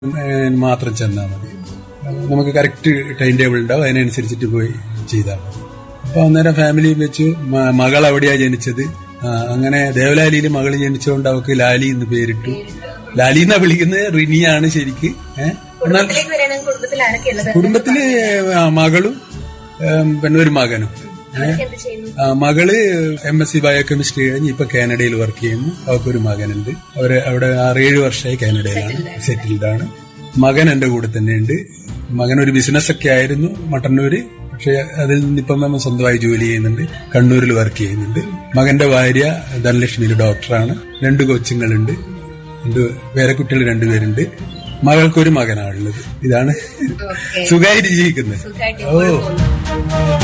ഏഹ് മാത്രം ചെന്നാൽ മതി നമുക്ക് കറക്റ്റ് ടൈം ടേബിൾ ഉണ്ടാവും അതിനനുസരിച്ചിട്ട് പോയി ചെയ്താൽ മതി അപ്പൊ അന്നേരം ഫാമിലി വെച്ച് മ- മകൾ അവിടെയാ ജനിച്ചത് ആ, അങ്ങനെ ദേവലാലിയിൽ മകൾ ജനിച്ചുകൊണ്ട് അവക്ക് ലാലി എന്ന് പേരിട്ടു ലാലി എന്നാ വിളിക്കുന്നത് റിനിയാണ് ശരിക്ക് ഏഹ് എന്നാൽ കുടുംബത്തിലേക്ക് വരികയാണെങ്കിൽ കുടുംബത്തിൽ ആരൊക്കെയുള്ളത് കുടുംബത്തില് ആ, മകളും ഏം, പിന്നെ ഒരു മകനും അവരൊക്കെ എന്ത് ചെയ്യുന്നു ആ, മകള് എം എസ് സി ബയോകെമിസ്ട്രി കഴിഞ്ഞ് ഇപ്പൊ കാനഡയിൽ വർക്ക് ചെയ്യുന്നു അവർക്കൊരു മകനുണ്ട് അവര് അവിടെ ആറേഴ് വർഷമായി കാനഡയിലാണ് സെറ്റിൽഡ് ആണ് മകൻ എന്റെ കൂടെ തന്നെയുണ്ട് മകൻ ഒരു ബിസിനസ് ഒക്കെ ആയിരുന്നു മട്ടന്നൂര് പക്ഷെ അതിൽ നിന്നിപ്പം നമ്മൾ സ്വന്തമായി ജോലി ചെയ്യുന്നുണ്ട് കണ്ണൂരിൽ വർക്ക് ചെയ്യുന്നുണ്ട് മകന്റെ ഭാര്യ ധനലക്ഷ്മിയിൽ ഡോക്ടറാണ് രണ്ട് കൊച്ചുങ്ങളുണ്ട് രണ്ട് വേറെ കുട്ടികൾ രണ്ടുപേരുണ്ട് മകൾക്കൊരു മകനാണുള്ളത് ഇതാണ് ഓക്കെ സുഖമായിട്ട് ജീവിക്കുന്നത് സുഖമായിട്ട് ഓ പോകുന്നു